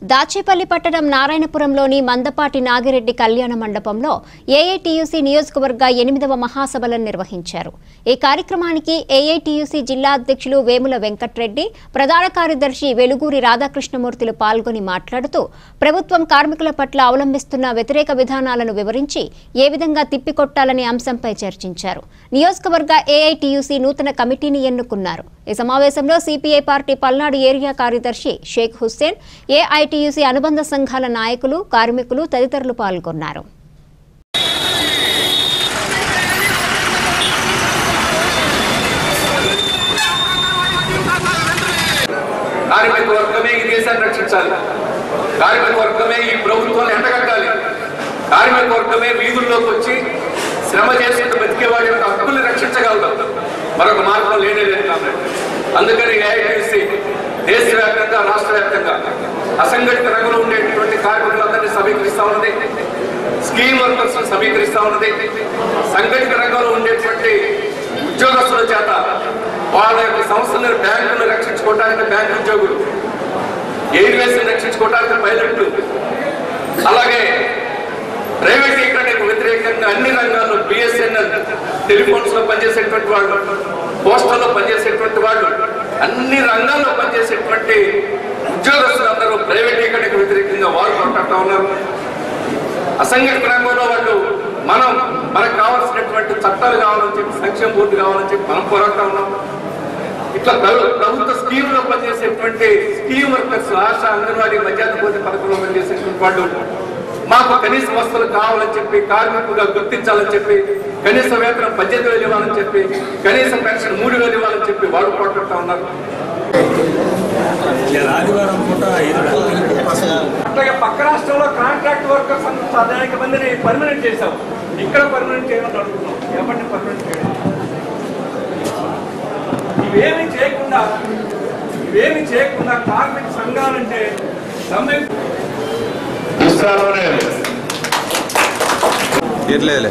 దాచేపల్లి పట్టణం నారాయణపురంలోని మందపాటి నాగిరెడ్డి కళ్యాణ మండపంలో ఏఐటీయూసీ నియోజకవర్గ ఎనిమిదవ మహాసభలను నిర్వహించారు ఈ కార్యక్రమానికి ఏఐటీయూసీ జిల్లా అధ్యక్షులు వేముల వెంకట్రెడ్డి ప్రధాన కార్యదర్శి వెలుగూరి రాధాకృష్ణమూర్తులు పాల్గొని మాట్లాడుతూ ప్రభుత్వం కార్మికుల పట్ల అవలంబిస్తున్న వ్యతిరేక విధానాలను వివరించి ఏ విధంగా తిప్పికొట్టాలనే అంశంపై చర్చించారు నియోజకవర్గ ఏఐటీయూసీ నూతన కమిటీని ఎన్నుకున్నారు ఈ సమావేశంలో సిపిఐ పార్టీ పల్నాడు ఏరియా కార్యదర్శి షేక్ హుస్సేన్ ఏఐటీయూసీ అనుబంధ సంఘాల నాయకులు కార్మికులు తదితరులు పాల్గొన్నారు కార్మిక వర్గమే ఈ దేశాన్ని రక్షించాలి కార్మిక వర్గమే ఈ ప్రభుత్వాన్ని ఎండగట్టాలి కార్మిక వర్గమే వీధుల్లోకి వచ్చి శ్రమ చేసుకుంటూ బతికే వాడి యొక్క హక్కుల్ని రక్షించగలదు మరొక మార్గం లేనే లేదు కాబట్టి అందుకని ఏఐటీసీ దేశవ్యాప్తంగా రాష్ట్ర వ్యాప్తంగా అసంఘటిత రంగంలో ఉండేటువంటి కార్మికులందరినీ సమీకరిస్తా ఉన్నది స్కీమ్ వర్కర్స్ సమీకరిస్తా ఉన్నది సంఘటిత రంగంలో ఉండేటువంటి ఉద్యోగస్తుల చేత వాళ్ళ యొక్క సంస్థలను బ్యాంకులను రక్షించుకోవడానికి బ్యాంకు ఉద్యోగులు ఎయిర్వేస్ రక్షించుకోవడానికి పైలట్లు అలాగే ప్రైవేటీకరణకు వ్యతిరేకంగా అన్ని రంగాల్లో బిఎస్ఎన్ఎల్ టెలిఫోన్స్ లో పనిచేసేటువంటి వాళ్ళు పోస్టల్లో పనిచేసేటువంటి వాళ్ళు అన్ని రంగాల్లో పనిచేసేటువంటి ఉద్యోగస్తులందరూ ప్రైవేటీకరణకు వ్యతిరేకంగా వారు కొట్టా ఉన్నారు అసంఘటిత రంగంలో వాళ్ళు మనం మనకు కావాల్సినటువంటి చట్టాలు కావాలని చెప్పి సంక్షేమ బోర్డు కావాలని చెప్పి మనం పోరాడుతూ ఉన్నాం ఇట్లా ప్రభు- ప్రభుత్వ స్కీమ్ లో పనిచేసేటువంటి స్కీమ్ వర్కర్స్ ఆశ అంగన్వాడీ మధ్యాహ్న భోజన పథకంలో పనిచేసేటువంటి వాళ్ళు మాకు కనీస వస్తువులు కావాలని చెప్పి కార్మికులుగా గుర్తించాలని చెప్పి కనీస వేతనం పద్దెనిమిది వేలు ఇవ్వాలని చెప్పి కనీస పెన్షన్ మూడు వేలు ఇవ్వాలని చెప్పి వాళ్ళు పోరాడుతూ ఉన్నారు నేను ఆదివారం పూట ఐదు గంటలకు అసలు అట్లాగే పక్క రాష్ట్రంలో కాంట్రాక్ట్ వర్కర్స్ అంత అనేక మందిని పర్మనెంట్ చేశాం ఇక్కడ పర్మనెంట్ చేయమని అడుగుతున్నాం ఎవరిని పర్మనెంట్ చేయడం ఇవేమి చేయకుండా ఇవేమి చేయకుండా కార్మిక సంఘాలంటే సమ్మె ఇర్లేదులే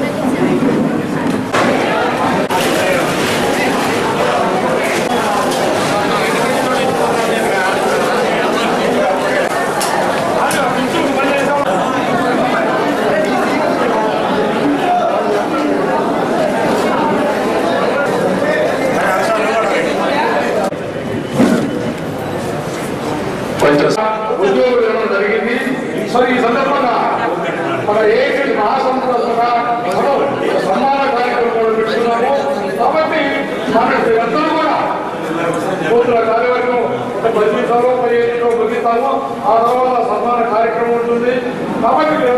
ఉద్యోగులు ఇవ్వడం జరిగింది సో ఈ సందర్భంగా మన ఏకటి మహాసంస్థ మనం సన్మాన కార్యక్రమాలు పెడుతున్నాము కాబట్టి మన అందరూ కూడా కోతుల కార్యవర్గం ఒక పది నిమిషాలు పదిహేను నిమిషాలు ముగిస్తాము ఆ తర్వాత సన్మాన కార్యక్రమం ఉంటుంది కాబట్టి